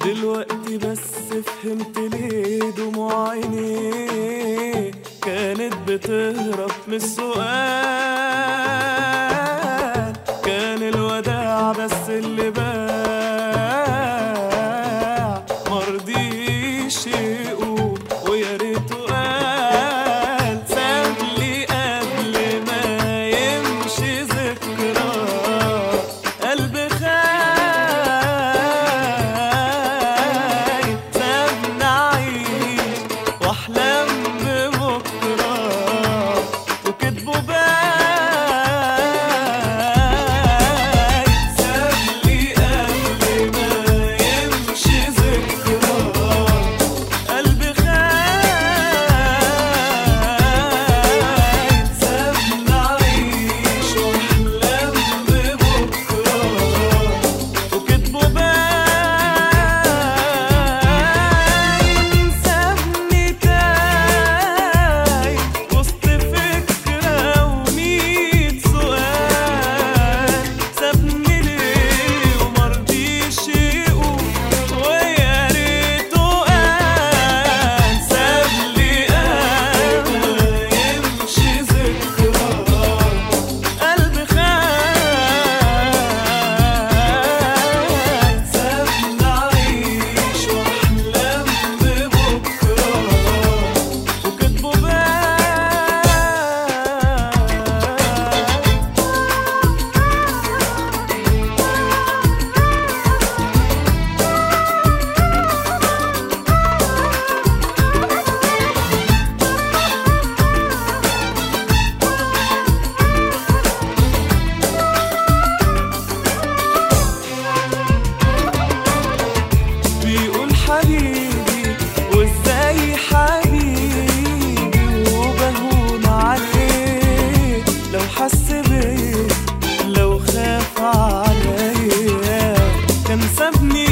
دلوقتي بس فهمت ليه دموع عينيه كانت بتهرب من السؤال كان الوداع بس اللي باع مرضيش يقول ويا ريته قال ساب لي قبل ما يمشي ذكرى قلبي خايف سابني اعيش واحلم ببكره وكدبه باين ساب لي قبل ما يمشي ذكرى قلبي خايف سابني اعيش واحلم ببكره وكدبه باين سابني تايه وسط فكرة وميت سؤال سابني ليه ومرضيش يقول ويا ريته قال سابلي قبل يمشي ذكرى قلبي خايف سابني أعيش وأحلم ببكرة وكدبه باين بيقول حبيبي وازاي حبيبي وبهون عليه لو حس بيا لو خاف عليا كان سابني